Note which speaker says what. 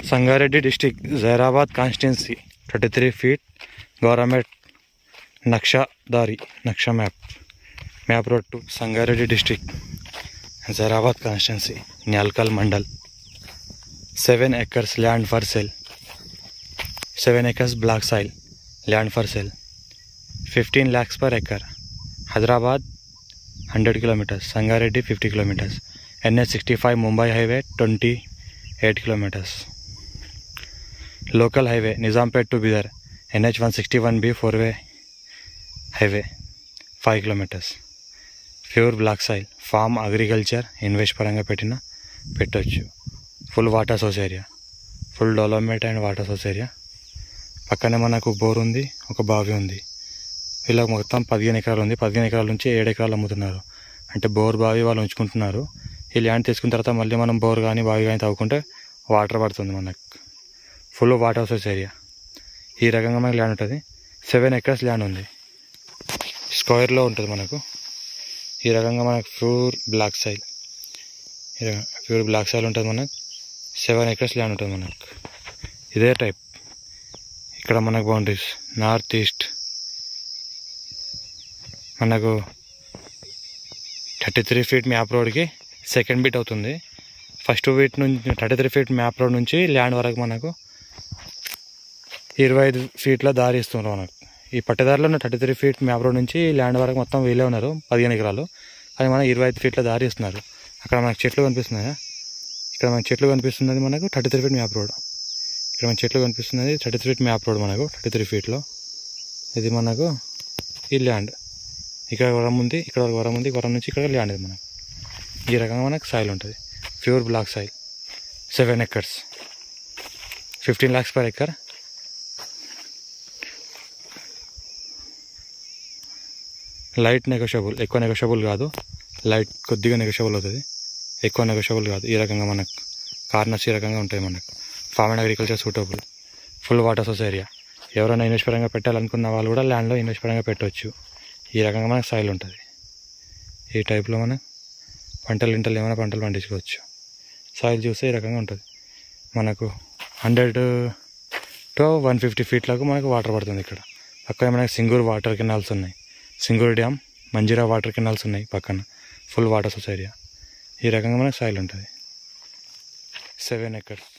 Speaker 1: Sangareddy district Zahirabad constituency thirty three feet government నక్షాదారి నక్ష map map road to Sangareddy district Zahirabad constituency Nyalkal mandal seven acres land for sale seven acres black soil land for sale fifteen lakhs per acre Hyderabad hundred kilometres Sangareddy fifty kilometres NH sixty five Mumbai highway twenty eight kilometres local highway Nizampet to Bidar NH one sixty one B four way highway five kilometres pure black soil farm agriculture invest పరంగా పెట్టిన పెట్టవచ్చు full water source area full development and water source area పక్కనే మనకు bore ఉంది ఒక బావి ఉంది వీళ్ళకి మొత్తం పదిహేను ఎకరాలు ఉంది పదిహేను ఎకరాల నుంచి ఏడు ఎకరాలు అమ్ముతున్నారు అంటే బోర్ బావి వాళ్ళు ఉంచుకుంటున్నారు ఈ ల్యాండ్ తీసుకున్న తర్వాత మళ్ళీ మనం బోర్ కానీ బావి కానీ తవ్వుకుంటే వాటర్ పడుతుంది మనకు ఫుల్ వాటర్ సోర్స్ ఏరియా ఈ రకంగా మనకి ల్యాండ్ ఉంటుంది సెవెన్ ఎకర్స్ ల్యాండ్ ఉంది స్క్వేర్లో ఉంటుంది మనకు ఈ రకంగా మనకు ప్యూర్ బ్లాక్ సైల్ ఈ రకంగా ప్యూర్ బ్లాక్ సైల్ ఉంటుంది మనకు సెవెన్ ఎకర్స్ ల్యాండ్ ఉంటుంది మనకు ఇదే టైప్ ఇక్కడ మనకు బౌండరీస్ నార్త్ ఈస్ట్ మనకు థర్టీ త్రీ ఫీట్ మ్యాప్ రోడ్కి సెకండ్ బీట్ అవుతుంది ఫస్ట్ బీట్ నుంచి thirty three feet map road నుంచి ల్యాండ్ వరకు మనకు ఇరవై ఐదు ఫీట్ల దారి ఇస్తున్నారు మనకు ఈ పట్టదారిలో ఉన్న thirty three feet map road నుంచి ల్యాండ్ వరకు మొత్తం వీళ్ళే ఉన్నారు పదిహేను ఎకరాలు కానీ మనకు ఇరవై ఐదు ఫీట్ల దారి ఇస్తున్నారు అక్కడ మనకు చెట్లు కనిపిస్తున్నాయా ఇక్కడ మనకు చెట్లు కనిపిస్తున్నది మనకు thirty three feet map road ఇక్కడ మనకు చెట్లు కనిపిస్తున్నది thirty three feet map road మనకు థర్టీ త్రీ ఫీట్లో ఇది మనకు ఈ ల్యాండ్ ఇక్కడ వరం ఉంది ఇక్కడ వరం ఉంది వరం నుంచి ఇక్కడ ల్యాండ్ ఇది మనకు ఈ రకంగా మనకు సాయిల్ ఉంటుంది pure black soil seven acres fifteen lakhs per acre light negotiable ఎక్కువ నెగోషియబుల్ కాదు లైట్ కొద్దిగా నెగోషియబుల్ అవుతుంది ఎక్కువ నెగోషియబుల్ కాదు ఈ రకంగా మనకు కార్నర్స్ ఈ రకంగా ఉంటాయి మనకు farm and agriculture suitable full water source area ఎవరైనా ఇన్వెస్ట్ పరంగా పెట్టాలనుకున్న వాళ్ళు కూడా ల్యాండ్లో ఇన్వెస్ట్ పరంగా పెట్టవచ్చు ఈ రకంగా మనకు సాయిల్ ఉంటుంది ఈ టైప్లో మనం పంటలు ఇంటలు ఏమైనా పంటలు పండించుకోవచ్చు సాయిల్ చూస్తే ఈ రకంగా ఉంటుంది మనకు హండ్రెడ్ టు వన్ ఫిఫ్టీ ఫీట్లకు మనకు వాటర్ పడుతుంది ఇక్కడ పక్కన మనకు సింగూరు వాటర్ కెనాల్స్ ఉన్నాయి Singur dam Manjira water canals ఉన్నాయి పక్కన ఫుల్ వాటర్ సోర్స్ ఏరియా ఈ రకంగా మనకు సాయిల్ ఉంటుంది సెవెన్ ఎకర్స్